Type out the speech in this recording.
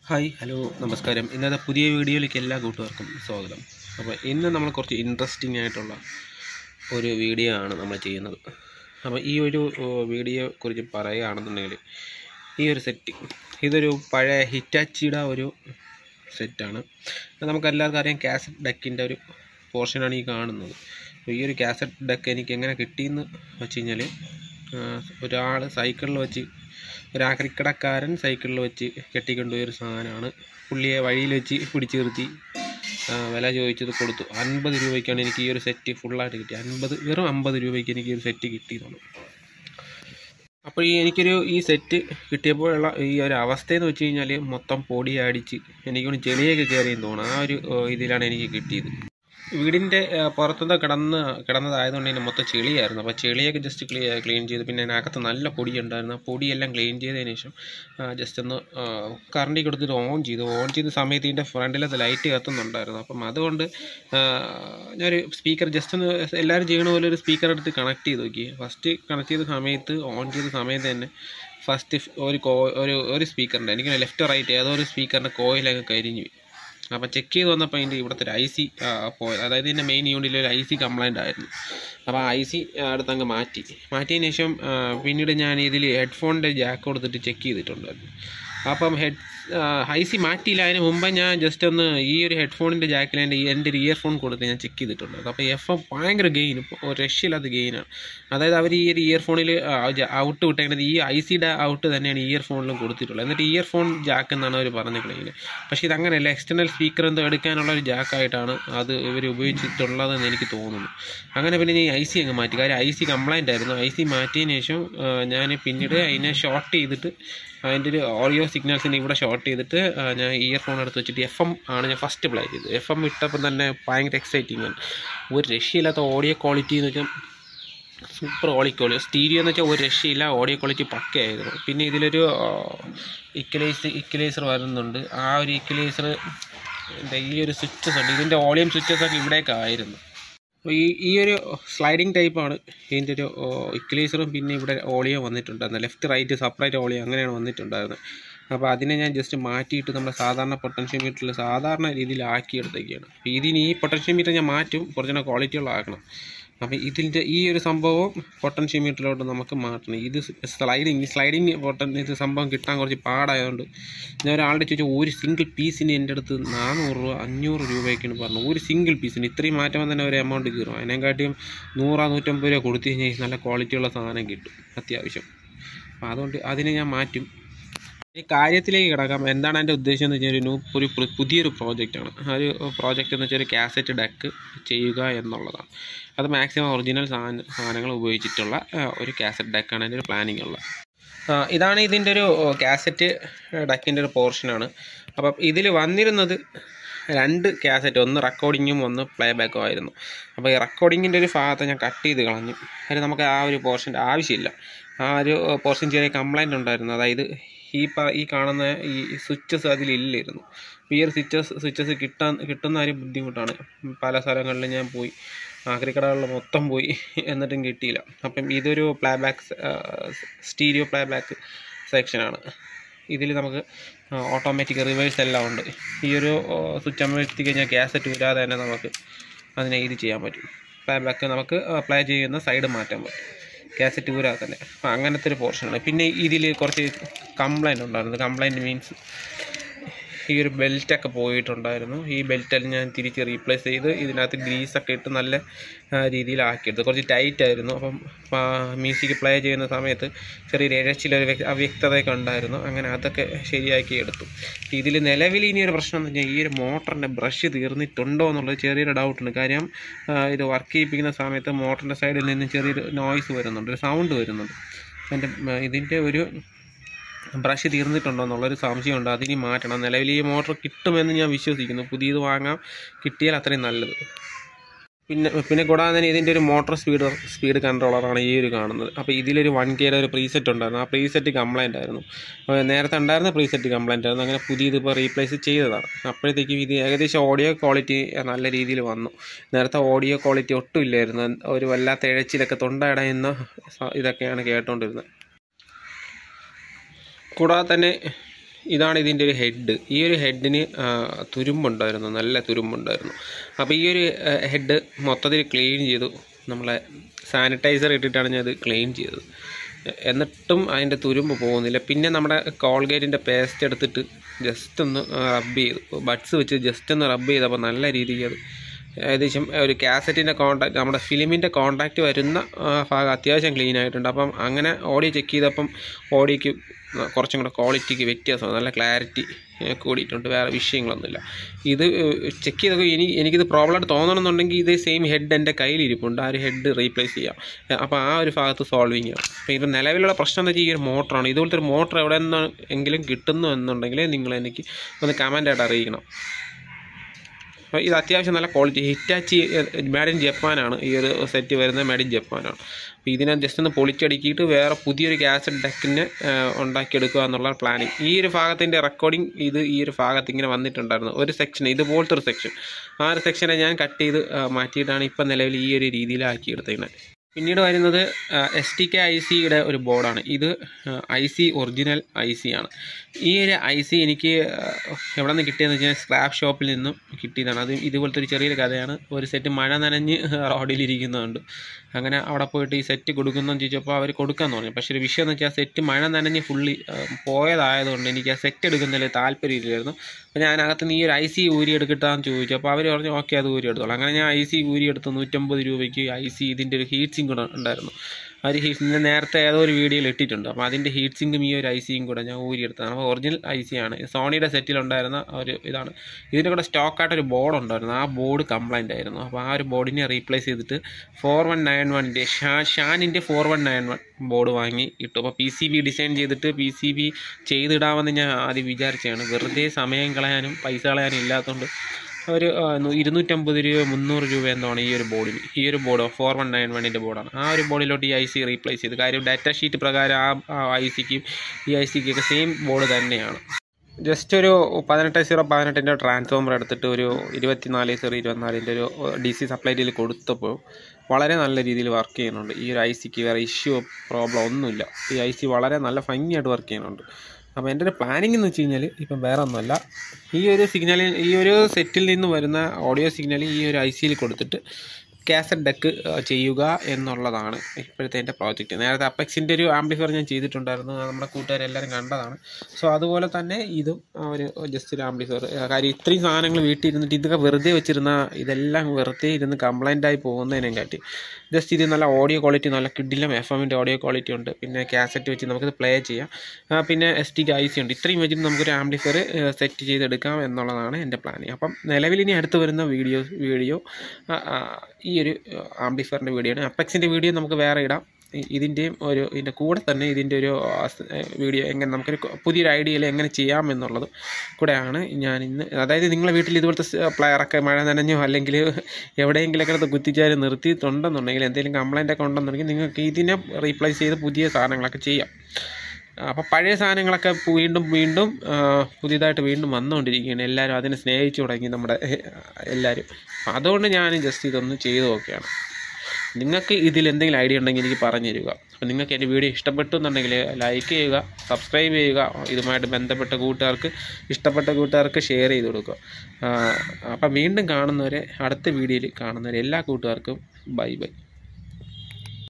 hi hello നമസ്കാരം ഇന്നത്തെ പുതിയ വീഡിയോയിലേക്ക് എല്ലാ കൂട്ടുകാർക്കും സ്വാഗതം അപ്പോൾ ഇന്ന് നമ്മൾ കുറച്ച് ഇൻട്രസ്റ്റിംഗ് ആയിട്ടുള്ള ഒരു വീഡിയോ ആണ് നമ്മൾ ചെയ്യുന്നത് അപ്പോൾ ഈ ഒരു വീഡിയോ കുറിച്ച് പറയുകയാണെന്നുണ്ടെങ്കിൽ ഈ ഒരു സെറ്റ് ഇതൊരു പഴയ ഹിറ്റാച്ചിയുടെ ഒരു സെറ്റാണ് നമുക്ക് എല്ലാവർക്കും അറിയാം കാസറ്റ് ഡെക്കിൻ്റെ ഒരു പോർഷനാണ് ഈ കാണുന്നത് അപ്പോൾ ഈ ഒരു കാസറ്റ് ഡെക്ക് എനിക്ക് എങ്ങനെ കിട്ടിയെന്ന് വെച്ച് കഴിഞ്ഞാൽ ഒരാൾ സൈക്കിളിൽ വെച്ച് ഒരു ആക്രിക്കടക്കാരൻ സൈക്കിളിൽ വെച്ച് കെട്ടിക്കൊണ്ടുപോയ ഒരു സാധനമാണ് പുള്ളിയെ വഴിയിൽ വെച്ച് പിടിച്ചു നിർത്തി ആ, വില ചോദിച്ചത് കൊടുത്തു അൻപത് രൂപയ്ക്കാണ് എനിക്ക് ഈ ഒരു സെറ്റ് ഫുള്ളായിട്ട് കിട്ടിയത് അൻപത് വെറും അമ്പത് രൂപയ്ക്ക് എനിക്ക് ഈ ഒരു സെറ്റ് കിട്ടിയതാണ് അപ്പോൾ ഈ എനിക്കൊരു ഈ സെറ്റ് കിട്ടിയപ്പോഴുള്ള ഈ ഒരു അവസ്ഥയെന്ന് വെച്ച് കഴിഞ്ഞാൽ മൊത്തം പൊടി അടിച്ച് എനിക്കൊന്ന് ചെളിയൊക്കെ കയറിയെന്ന് തോന്നുന്നു ആ ഒരു ഏ, ഇതിലാണ് എനിക്ക് കിട്ടിയത് വീടിൻ്റെ പുറത്തുനിന്ന് കിടന്ന് കിടന്നതായതുകൊണ്ട് തന്നെ മൊത്തം ചെളിയായിരുന്നു അപ്പോൾ ചെളിയൊക്കെ ജസ്റ്റ് ക്ലീ ക്ലീൻ ചെയ്ത് പിന്നെ അതിനകത്ത് നല്ല പൊടി ഉണ്ടായിരുന്നു ആ പൊടിയെല്ലാം ക്ലീൻ ചെയ്തതിന് ശേഷം ജസ്റ്റ് ഒന്ന് കറണ്ടി കൊടുത്തിട്ട് ഓൺ ചെയ്തു ഓൺ ചെയ്ത സമയത്ത് ഇതിൻ്റെ ഫ്രണ്ടിലത്തെ ലൈറ്റ് കത്തുന്നുണ്ടായിരുന്നു അപ്പം അതുകൊണ്ട് ആ, ഞാനൊരു സ്പീക്കർ ജസ്റ്റ് ഒന്ന് എല്ലാവരും ചെയ്യണ പോലെ ഒരു സ്പീക്കർ എടുത്ത് കണക്ട് ചെയ്ത് നോക്കി ഫസ്റ്റ് കണക്ട് ചെയ്ത സമയത്ത് ഓൺ ചെയ്ത സമയത്ത് തന്നെ ഫസ്റ്റ് ഒരു കോ ഒരു ഒരു സ്പീക്കറിൻ്റെ എനിക്ക് ലെഫ്റ്റ് റൈറ്റ് ഏതോ ഒരു സ്പീക്കറിൻ്റെ കോയിലൊക്കെ കരിഞ്ഞു പോയി അപ്പോൾ ചെക്ക് ചെയ്ത് വന്നപ്പോൾ അതിൻ്റെ ഇവിടുത്തെ ഒരു ഐ സി പോയത് അതായത് ഇതിൻ്റെ മെയിൻ യൂണിറ്റിൽ ഒരു ഐ സി കംപ്ലൈൻ്റ് ആയിരുന്നു അപ്പോൾ ആ ഐ സി അടുത്ത് അങ്ങ് മാറ്റി മാറ്റിയതിന് ശേഷം ആ, പിന്നീട് ഞാൻ ഇതിൽ ഹെഡ്ഫോണിൻ്റെ ജാക്ക് കൊടുത്തിട്ട് ചെക്ക് ചെയ്തിട്ടുണ്ടായിരുന്നു അപ്പം ഹെഡ് ഐ സി മാറ്റിയില്ല അതിന് മുമ്പ് ഞാൻ ജസ്റ്റ് ഒന്ന് ഈ ഒരു ഹെഡ്ഫോണിൻ്റെ ജാക്കിൽ എൻ്റെ എൻ്റെ ഒരു ഇയർഫോൺ കൊടുത്ത് ഞാൻ ചെക്ക് ചെയ്തിട്ടുണ്ട് അപ്പോൾ എഫ് എം ഭയങ്കര ഗെയിൻ ഇപ്പോൾ രക്ഷയില്ലാത്ത ഗെയിനാണ് അതായത് അവർ ഈ ഒരു ഇയർഫോണിൽ ഔട്ട് വിട്ടേക്കുന്നത് ഈ ഐ സിയുടെ ഔട്ട് തന്നെയാണ് ഇയർഫോണിലും കൊടുത്തിട്ടുള്ളത് എന്നിട്ട് ഇയർഫോൺ ജാക്ക് എന്നാണ് അവർ പറഞ്ഞിട്ടുള്ളത് പക്ഷേ ഇതങ്ങനെയല്ല എക്സ്റ്റേണൽ സ്പീക്കർ എന്തോ എടുക്കാനുള്ള ഒരു ജാക്കായിട്ടാണ് അത് ഇവർ ഉപയോഗിച്ചിട്ടുള്ളതെന്ന് എനിക്ക് തോന്നുന്നു അങ്ങനെ പിന്നെ ഞാൻ ഐ സി അങ്ങ് മാറ്റി കാര്യം ഐ സി കംപ്ലൈൻ്റ് ആയിരുന്നു ഐ സി മാറ്റിയതിന് ശേഷം ഞാൻ പിന്നീട് അതിനെ ഷോർട്ട് ചെയ്തിട്ട് അതിൻ്റെ ഒരു ഓഡിയോ സിഗ്നൽസിനെ ഇവിടെ ഷോർട്ട് ചെയ്തിട്ട് ആ, ഞാൻ ഇയർഫോൺ എടുത്ത് വെച്ചിട്ട് എഫ് എം ആണ് ഞാൻ ഫസ്റ്റ് പ്ലേ ചെയ്തത് എഫ് എം ഇട്ടപ്പം തന്നെ ഭയങ്കര എക്സൈറ്റിംഗ് ആണ് ഒരു രക്ഷയില്ലാത്ത ഓഡിയോ ക്വാളിറ്റി എന്ന് വെച്ചാൽ സൂപ്പർ ഓഡിയോ ക്വാളിറ്റി സ്റ്റീരിയോ എന്ന് വെച്ചാൽ ഒരു രക്ഷയില്ല ഓഡിയോ ക്വാളിറ്റി പക്കയായിരുന്നു പിന്നെ ഇതിലൊരു ഇക്വലൈസ് ഇക്വലൈസർ വരുന്നുണ്ട് ആ ഒരു ഇക്വലൈസർ ഈ ഒരു സ്വിച്ചസ് ഉണ്ട് ഇതിൻ്റെ ഓഡിയം സ്വിച്ചസ് ഒക്കെ ഇവിടേക്ക് ആയിരുന്നു അപ്പോൾ ഈ ഈ ഒരു സ്ലൈഡിങ് ടൈപ്പാണ് ഇതിൻ്റെ ഒരു ഇക്വലൈസറും പിന്നെ ഇവിടെ ഓളിയോ വന്നിട്ടുണ്ടായിരുന്നു ലെഫ്റ്റ് റൈറ്റ് സെപ്പറേറ്റ് ഓളിയോ അങ്ങനെയാണ് വന്നിട്ടുണ്ടായിരുന്നത് അപ്പോൾ അതിനെ ഞാൻ ജസ്റ്റ് മാറ്റിയിട്ട് നമ്മുടെ സാധാരണ പൊട്ടൻഷ്യൽ മീറ്ററിൽ സാധാരണ രീതിയിൽ ആക്കിയെടുത്തേക്കാണ് അപ്പോൾ ഇതിന് ഈ പൊട്ടൻഷ്യൽ മീറ്റർ ഞാൻ മാറ്റും കുറച്ചുകൂടെ ക്വാളിറ്റിയുള്ള ആക്കണം അപ്പോൾ ഇതിൻ്റെ ഈ ഒരു സംഭവം പൊട്ടൻഷ്യൽ മീറ്ററിലോട്ട് നമുക്ക് മാറ്റണം ഇത് സ്ലൈഡിങ് സ്ലൈഡിങ് പൊട്ടൻ ഇത് സംഭവം കിട്ടാൻ കുറച്ച് പാടായതുകൊണ്ട് ഞാൻ ഒരാളുടെ ചോദിച്ചാൽ ഒരു സിംഗിൾ പീസിന് എൻ്റെ അടുത്ത് നാനൂറ് രൂപ അഞ്ഞൂറ് രൂപയ്ക്കാണ് പറഞ്ഞു ഒരു സിംഗിൾ പീസിന് ഇത്രയും മാറ്റുമ്പോൾ തന്നെ ഒരു എമൗണ്ട് കീറും അതിനെക്കാട്ടിയും നൂറാ നൂറ്റമ്പത് രൂപ കൊടുത്തു കഴിഞ്ഞാൽ നല്ല ക്വാളിറ്റിയുള്ള സാധനം കിട്ടും അത്യാവശ്യം അപ്പോൾ അതുകൊണ്ട് അതിനെ ഞാൻ മാറ്റും ഈ കാര്യത്തിലേക്ക് കിടക്കാം എന്താണ് എൻ്റെ ഉദ്ദേശം എന്ന് വെച്ചാൽ ഒരു ന്യൂ ഒരു പു- പുതിയൊരു പ്രോജക്റ്റാണ് ആ ഒരു പ്രോജക്റ്റ് എന്ന് വെച്ചാൽ ഒരു കാസറ്റ് ഡെക്ക് ചെയ്യുക എന്നുള്ളതാണ് അത് മാക്സിമം ഒറിജിനൽ സാധന സാധനങ്ങൾ ഉപയോഗിച്ചിട്ടുള്ള ആ, ഒരു കാസറ്റ് ഡെക്കാണ് എൻ്റെ ഒരു പ്ലാനിങ് ഉള്ളത് ആ, ഇതാണ് ഇതിൻ്റെ ഒരു കാസറ്റ് ഡെക്കിൻ്റെ ഒരു പോർഷനാണ് അപ്പം ഇതിൽ വന്നിരുന്നത് രണ്ട് കാസറ്റ് ഒന്ന് റെക്കോർഡിങ്ങും ഒന്ന് പ്ലേ ബാക്കും ആയിരുന്നു അപ്പോൾ ഈ റെക്കോർഡിങ്ങിൻ്റെ ഒരു ഭാഗത്ത് ഞാൻ കട്ട് ചെയ്ത് കളഞ്ഞു അതിന് നമുക്ക് ആ ഒരു പോർഷൻ്റെ ആവശ്യമില്ല ആ ഒരു പോർഷൻ ചെറിയ കംപ്ലൈൻറ്റ് ഉണ്ടായിരുന്നു അതായത് ഈ പ ഈ കാണുന്ന ഈ സ്വിച്ചസ് അതിലില്ലായിരുന്നു അപ്പോൾ ഈ ഒരു സ്വിച്ചസ് സ്വിച്ചസ് കിട്ടാൻ കിട്ടുന്ന ഒരു ബുദ്ധിമുട്ടാണ് പല സ്ഥലങ്ങളിലും ഞാൻ പോയി ആക്രിക്കടകളിൽ മൊത്തം പോയി എന്നിട്ടും കിട്ടിയില്ല അപ്പം ഇതൊരു play back stereo play back സെക്ഷനാണ് ഇതിൽ നമുക്ക് ഓട്ടോമാറ്റിക് റിവേഴ്സ് എല്ലാം ഉണ്ട് ഈ ഒരു സ്വിച്ച് അമർത്തി കഴിഞ്ഞാൽ കാസറ്റ് വരാതെ തന്നെ നമുക്ക് അതിനെ ഇത് ചെയ്യാൻ പറ്റും പ്ലേ ബാക്ക് നമുക്ക് പ്ലേ ചെയ്യുന്ന സൈഡ് മാറ്റാൻ പറ്റും കാസറ്റ് ഊരാതെ തന്നെ അപ്പം അങ്ങനത്തെ ഒരു പോർഷനാണ് പിന്നെ ഇതിൽ കുറച്ച് കംപ്ലൈൻറ്റ് ഉണ്ടായിരുന്നു കംപ്ലൈൻറ്റ് മീൻസ് ഈ ഒരു ബെൽറ്റൊക്കെ പോയിട്ടുണ്ടായിരുന്നു ഈ ബെൽറ്റെല്ലാം ഞാൻ തിരിച്ച് റീപ്ലേസ് ചെയ്ത് ഇതിനകത്ത് ഗ്രീസൊക്കെ ഇട്ട് നല്ല ആ, രീതിയിലാക്കിയെടുത്തു കുറച്ച് ടൈറ്റ് ആയിരുന്നു അപ്പം മ്യൂസിക് പ്ലേ ചെയ്യുന്ന സമയത്ത് ചെറിയൊരു ഇഴച്ചിലൊരു വ്യക്ത അവ്യക്തതയൊക്കെ ഉണ്ടായിരുന്നു അങ്ങനെ അതൊക്കെ ശരിയാക്കി എടുത്തു ഇതിൽ നിലവിൽ ഇനി ഒരു പ്രശ്നം എന്ന് വെച്ചാൽ ഈ ഒരു മോട്ടറിൻ്റെ ബ്രഷ് തീർന്നിട്ടുണ്ടോ എന്നുള്ളത് ചെറിയൊരു ഡൗട്ടുണ്ട് കാര്യം ആ, ഇത് വർക്ക് ചെയ്യിപ്പിക്കുന്ന സമയത്ത് മോട്ടറിൻ്റെ സൈഡിൽ നിന്ന് ചെറിയൊരു നോയ്സ് വരുന്നുണ്ട് ഒരു സൗണ്ട് വരുന്നുണ്ട് എൻ്റെ ഇതിൻ്റെ ഒരു ബ്രഷ് തീർന്നിട്ടുണ്ടോ എന്നുള്ളൊരു സംശയമുണ്ട് അതിനി മാറ്റണം നിലവിൽ ഈ മോട്ടർ കിട്ടുമെന്ന് ഞാൻ വിശ്വസിക്കുന്നു പുതിയത് വാങ്ങാം കിട്ടിയാൽ അത്രയും നല്ലത് പിന്നെ പിന്നെ കൂടാതെ തന്നെ ഇതിൻ്റെ ഒരു മോട്ടോർ സ്പീഡ് സ്പീഡ് കൺട്രോളറാണ് ഈ ഒരു കാണുന്നത് അപ്പോൾ ഇതിലൊരു വൺ കെയുടെ ഒരു പ്രീസെറ്റ് ഉണ്ടായിരുന്നു ആ പ്രീസെറ്റ് കംപ്ലൈൻ്റ് ആയിരുന്നു അപ്പോൾ നേരത്തെ ഉണ്ടായിരുന്ന പ്രീസെറ്റ് കംപ്ലൈൻ്റ് ആയിരുന്നു അങ്ങനെ പുതിയത് ഇപ്പോൾ റീപ്ലേസ് ചെയ്തതാണ് അപ്പോഴത്തേക്കും ഇത് ഏകദേശം ഓഡിയോ ക്വാളിറ്റി നല്ല രീതിയിൽ വന്നു നേരത്തെ ഓഡിയോ ക്വാളിറ്റി ഒട്ടും ഇല്ലായിരുന്നു ഒരു വല്ലാത്ത ഇഴച്ചിലൊക്കെ തൊണ്ടയടയുന്ന സ- ഇതൊക്കെയാണ് കേട്ടുകൊണ്ടിരുന്നത് കൂടാതെ തന്നെ ഇതാണ് ഇതിൻ്റെ ഒരു ഹെഡ് ഈ ഒരു ഹെഡിന് തുരുമ്പുണ്ടായിരുന്നു നല്ല തുരുമ്പുണ്ടായിരുന്നു അപ്പോൾ ഈ ഒരു ഹെഡ് മൊത്തത്തിൽ ക്ലീൻ ചെയ്തു നമ്മളെ സാനിറ്റൈസർ ഇട്ടിട്ടാണ് ഞാൻ ഇത് ക്ലീൻ ചെയ്തത് എന്നിട്ടും അതിൻ്റെ തുരുമ്പ് പോകുന്നില്ല പിന്നെ നമ്മുടെ കോൾഗേറ്റിൻ്റെ പേസ്റ്റ് എടുത്തിട്ട് ജസ്റ്റ് ഒന്ന് റബ്ബ് ചെയ്തു ബഡ്സ് വെച്ച് ജസ്റ്റ് ഒന്ന് റബ്ബ് ചെയ്തപ്പോൾ നല്ല രീതിക്ക് അത് ഏകദേശം ഒരു കാസറ്റിൻ്റെ കോൺടാക്റ്റ് നമ്മുടെ ഫിലിമിൻ്റെ കോൺടാക്റ്റ് വരുന്ന ആ, ഭാഗം അത്യാവശ്യം ക്ലീൻ ആയിട്ടുണ്ട് അപ്പം അങ്ങനെ ഓഡിയോ ചെക്ക് ചെയ്തപ്പം ഓഡിയോക്ക് കുറച്ചും കൂടെ ക്വാളിറ്റിക്ക് വ്യത്യാസമാണ് നല്ല ക്ലാരിറ്റി കൂടിയിട്ടുണ്ട് വേറെ വിഷയങ്ങളൊന്നുമില്ല ഇത് ചെക്ക് ചെയ്തൊക്കെ ഇനി എനിക്കിത് പ്രോബ്ലം ആയിട്ട് തോന്നണമെന്നുണ്ടെങ്കിൽ ഇത് സെയിം ഹെഡ് എൻ്റെ കയ്യിലിരിപ്പുണ്ട് ആ ഒരു ഹെഡ് റീപ്ലേസ് ചെയ്യാം അപ്പോൾ ആ ഒരു ഭാഗത്ത് സോൾവിങ് ആവും അപ്പോൾ ഇത് നിലവിലുള്ള പ്രശ്നം എന്ന് വെച്ചാൽ ഈ ഒരു മോട്ടറാണ് ഇതുപോലത്തെ ഒരു മോട്ടർ എവിടെ നിന്ന് എങ്കിലും കിട്ടുന്നു എന്നുണ്ടെങ്കിൽ നിങ്ങൾ എനിക്ക് ഒന്ന് കമൻ്റായിട്ട് അറിയിക്കണം അപ്പോൾ ഇത് അത്യാവശ്യം നല്ല ക്വാളിറ്റി ഹിറ്റാച്ചി മേഡ് ഇൻ ജപ്പാനാണ് ഈ ഒരു സെറ്റ് വരുന്നത് മേഡ് ഇൻ ജപ്പാനാണ് അപ്പോൾ ഇതിനെ ജസ്റ്റ് ഒന്ന് പൊളിച്ചടുക്കിയിട്ട് വേറെ പുതിയൊരു കാസറ്റ് ഡെക്കിനെ ഉണ്ടാക്കിയെടുക്കുക എന്നുള്ള പ്ലാനിങ് ഈ ഒരു ഭാഗത്തിൻ്റെ റെക്കോർഡിങ് ഇത് ഈ ഒരു ഭാഗത്ത് ഇങ്ങനെ വന്നിട്ടുണ്ടായിരുന്നു ഒരു സെക്ഷൻ ഇതുപോലത്തെ ഒരു സെക്ഷൻ ആ ഒരു സെക്ഷനെ ഞാൻ കട്ട് ചെയ്ത് ആ, മാറ്റിയിട്ടാണ് ഇപ്പം നിലവിൽ ഈ ഒരു രീതിയിലാക്കി എടുത്തേക്കുന്നത് പിന്നീട് വരുന്നത് എസ് ടി കെ ഐ സിയുടെ ഒരു ബോർഡാണ് ഇത് I C original I C ആണ് ഈ ഒരു ഐ സി എനിക്ക് എവിടെ നിന്ന് കിട്ടിയെന്ന് വെച്ചാൽ സ്ക്രാപ്പ് ഷോപ്പിൽ നിന്നും കിട്ടിയതാണ് അത് ഇതുപോലത്തെ ഒരു ചെറിയൊരു കഥയാണ് ഒരു സെറ്റ് മഴ നനഞ്ഞ് റോഡിലിരിക്കുന്നുണ്ട് അങ്ങനെ അവിടെ പോയിട്ട് ഈ സെറ്റ് കൊടുക്കുന്നതെന്ന് ചോദിച്ചപ്പോൾ അവർ കൊടുക്കാന്ന് പറഞ്ഞു പക്ഷേ ഒരു വിഷയം എന്ന് വെച്ചാൽ സെറ്റ് മഴ നനഞ്ഞ് ഫുള്ളി പോയതായതുകൊണ്ട് എനിക്ക് ആ സെറ്റ് എടുക്കുന്നതിൽ താല്പര്യമില്ലായിരുന്നു അപ്പോൾ ഞാൻ അകത്ത് നിന്ന് ഈ ഒരു ഐ സി ഊരി എടുക്കട്ടാന്ന് ചോദിച്ചു അപ്പോൾ അവർ പറഞ്ഞു ഓക്കെ അത് ഊരി എടുത്തോളാം അങ്ങനെ ഞാൻ ഐ സി ഊരി എടുത്ത് നൂറ്റമ്പത് രൂപയ്ക്ക് ഐ സി ഇതിൻ്റെ ഒരു ഹീറ്റ് സിങ്ക് കൂടെ ഉണ്ടായിരുന്നു ആ ഒരു ഹീറ്റ് സിങ്ക് നേരത്തെ ഏതോ ഒരു വീഡിയോയിൽ ഇട്ടിട്ടുണ്ട് അപ്പോൾ അതിൻ്റെ ഹീറ്റ് സിങ്കും ഈ ഒരു ഐ സിയും കൂടെ ഞാൻ ഊരി എടുത്തതാണ് അപ്പോൾ ഒറിജിനൽ ഐ സി ആണ് സോണിയുടെ സെറ്റിലുണ്ടായിരുന്ന ഒരു ഇതാണ് ഇതിൻ്റെ കൂടെ സ്റ്റോക്കായിട്ട് ഒരു ബോർഡ് ഉണ്ടായിരുന്നു ആ ബോർഡ് കംപ്ലൈൻ്റ് ആയിരുന്നു അപ്പോൾ ആ ഒരു ബോർഡിനെ റീപ്ലേസ് ചെയ്തിട്ട് ഫോർ വൺ നയൻ വണ്ണിൻ്റെ ഷാ ഷാനിൻ്റെ four one nine one board വാങ്ങി ഇട്ടു അപ്പോൾ പി സി ബി ഡിസൈൻ ചെയ്തിട്ട് പി സി ബി ചെയ്തിടാമെന്ന് ഞാൻ ആദ്യം വിചാരിച്ചതാണ് വെറുതെ സമയം കളയാനും പൈസ കളയാനും ഇല്ലാത്തതുകൊണ്ട് ഒരു ആ, നൂ- ഇരുന്നൂറ്റമ്പത് രൂപ മുന്നൂറ് രൂപ എന്താണ് ഈ ഒരു ബോർഡിന് ഈ ഒരു ബോർഡ് ഫോർ വൺ നയൻ വണ്ണിൻ്റെ ബോർഡാണ് ആ ഒരു ബോർഡിലോട്ട് ഈ ഐ സി റീപ്ലേസ് ചെയ്ത് കാര്യം ഡാറ്റ ഷീറ്റ് പ്രകാരം ആ ഐ സിക്കും ഈ ഐ സിക്കും ഒക്കെ സെയിം ബോർഡ് തന്നെയാണ് ജസ്റ്റ് ഒരു പതിനെട്ട് സീറോ പതിനെട്ടിൻ്റെ ട്രാൻസ്ഫോമർ എടുത്തിട്ട് ഒരു ഇരുപത്തിനാല് സീറോ ഇരുപത്തിനാലിൻ്റെ ഒരു ഡി സി സപ്ലൈറ്റിൽ കൊടുത്തപ്പോൾ വളരെ നല്ല രീതിയിൽ വർക്ക് ചെയ്യുന്നുണ്ട് ഈ ഒരു ഐ സിക്ക് വേറെ ഇഷ്യൂ പ്രോബ്ലം ഒന്നുമില്ല ഈ ഐ സി വളരെ നല്ല ഭംഗിയായിട്ട് വർക്ക് ചെയ്യുന്നുണ്ട് അപ്പോൾ എൻ്റെ ഒരു പ്ലാനിങ് എന്ന് വെച്ച് കഴിഞ്ഞാൽ ഇപ്പം വേറെ ഒന്നുമല്ല ഈ ഒരു സിഗ്നലിൽ ഈ ഒരു സെറ്റിൽ നിന്ന് വരുന്ന ഓഡിയോ സിഗ്നൽ ഈ ഒരു ഐ സിയിൽ കൊടുത്തിട്ട് കാസറ്റ് ഡെക്ക് ചെയ്യുക എന്നുള്ളതാണ് ഇപ്പോഴത്തെ എൻ്റെ പ്രോജക്റ്റ് നേരത്തെ അപ്പെക്സിൻ്റെ ഒരു ആംപ്ലിഫയർ ഞാൻ ചെയ്തിട്ടുണ്ടായിരുന്നു അത് നമ്മുടെ കൂട്ടുകാരെല്ലാവരും കണ്ടതാണ് സോ അതുപോലെ തന്നെ ഇതും ആ ഒരു ജസ്റ്റ് ഒരു ആംപ്ലിഫയർ കാര്യം ഇത്രയും സാധനങ്ങൾ വീട്ടിൽ ഇരുന്നിട്ട് ഇതൊക്കെ വെറുതെ വെച്ചിരുന്ന ഇതെല്ലാം വെറുതെ ഇരുന്ന് കംപ്ലൈൻ്റ് ആയി പോകുന്നതിനെ കാട്ടി ജസ്റ്റ് ഇത് നല്ല ഓഡിയോ ക്വാളിറ്റി നല്ല കിഡിലും എഫ് എമ്മിൻ്റെ ഓഡിയോ ക്വാളിറ്റി ഉണ്ട് പിന്നെ കാസറ്റ് വെച്ച് നമുക്കിത് പ്ലേ ചെയ്യാം ആ, പിന്നെ എസ് ടി ഐ സി ഉണ്ട് ഇത്രയും വെച്ചിട്ട് നമുക്കൊരു ആംപ്ലിഫയർ സെറ്റ് ചെയ്തെടുക്കാം എന്നുള്ളതാണ് എൻ്റെ പ്ലാനിങ് അപ്പം നിലവിൽ ഇനി അടുത്ത് വരുന്ന വീഡിയോ വീഡിയോ ഈ ഒരു ആംപ്ലിഫയറിൻ്റെ വീഡിയോ ആണ് അപ്പെക്സിൻ്റെ വീഡിയോ നമുക്ക് വേറെ ഇടാം ഇ- ഇതിൻ്റെയും ഒരു ഇതിൻ്റെ കൂടെ തന്നെ ഇതിൻ്റെ ഒരു ആ, സ്- ഏ, വീഡിയോ എങ്ങനെ നമുക്കൊരു കൊ- പുതിയൊരു ഐഡിയയിൽ എങ്ങനെ ചെയ്യാം എന്നുള്ളത് കൂടെയാണ് ഞാൻ ഇന്ന് അതായത് നിങ്ങളെ വീട്ടിൽ ഇതുപോലത്തെ സ് പ്ലെയറൊക്കെ മഴ നനഞ്ഞോ അല്ലെങ്കിൽ എവിടെയെങ്കിലൊക്കെ അത് കുത്തിച്ചാൽ നിർത്തിയിട്ടുണ്ടെന്നുണ്ടെങ്കിൽ എന്തെങ്കിലും കംപ്ലൈൻ്റ് ഒക്കെ ഉണ്ടെന്നുണ്ടെങ്കിൽ നിങ്ങൾക്ക് ഇതിനെ റീപ്ലേസ് ചെയ്ത് പുതിയ സാധനങ്ങളൊക്കെ ചെയ്യാം അപ്പോൾ പഴയ സാധനങ്ങളൊക്കെ വീണ്ടും വീണ്ടും ആ, പുതിയതായിട്ട് വീണ്ടും വന്നുകൊണ്ടിരിക്കുകയാണ് എല്ലാവരും അതിനെ സ്നേഹിച്ചു തുടങ്ങി നമ്മുടെ ഏ, എല്ലാവരും അതുകൊണ്ട് ഞാൻ ജസ്റ്റ് ഇതൊന്ന് ചെയ്തു നോക്കുകയാണ് നിങ്ങൾക്ക് ഇതിൽ എന്തെങ്കിലും ഐഡിയ ഉണ്ടെങ്കിൽ എനിക്ക് പറഞ്ഞു തരിക അപ്പോൾ നിങ്ങൾക്ക് എൻ്റെ വീഡിയോ ഇഷ്ടപ്പെട്ടു എന്നുണ്ടെങ്കിൽ ലൈക്ക് ചെയ്യുക സബ്സ്ക്രൈബ് ചെയ്യുക ഇതുമായിട്ട് ബന്ധപ്പെട്ട കൂട്ടുകാർക്ക് ഇഷ്ടപ്പെട്ട കൂട്ടുകാർക്ക് ഷെയർ ചെയ്ത് കൊടുക്കുക ആ, അപ്പം വീണ്ടും കാണുന്നവരെ അടുത്ത വീഡിയോയിൽ കാണുന്നവരെ എല്ലാ കൂട്ടുകാർക്കും ബൈ ബൈ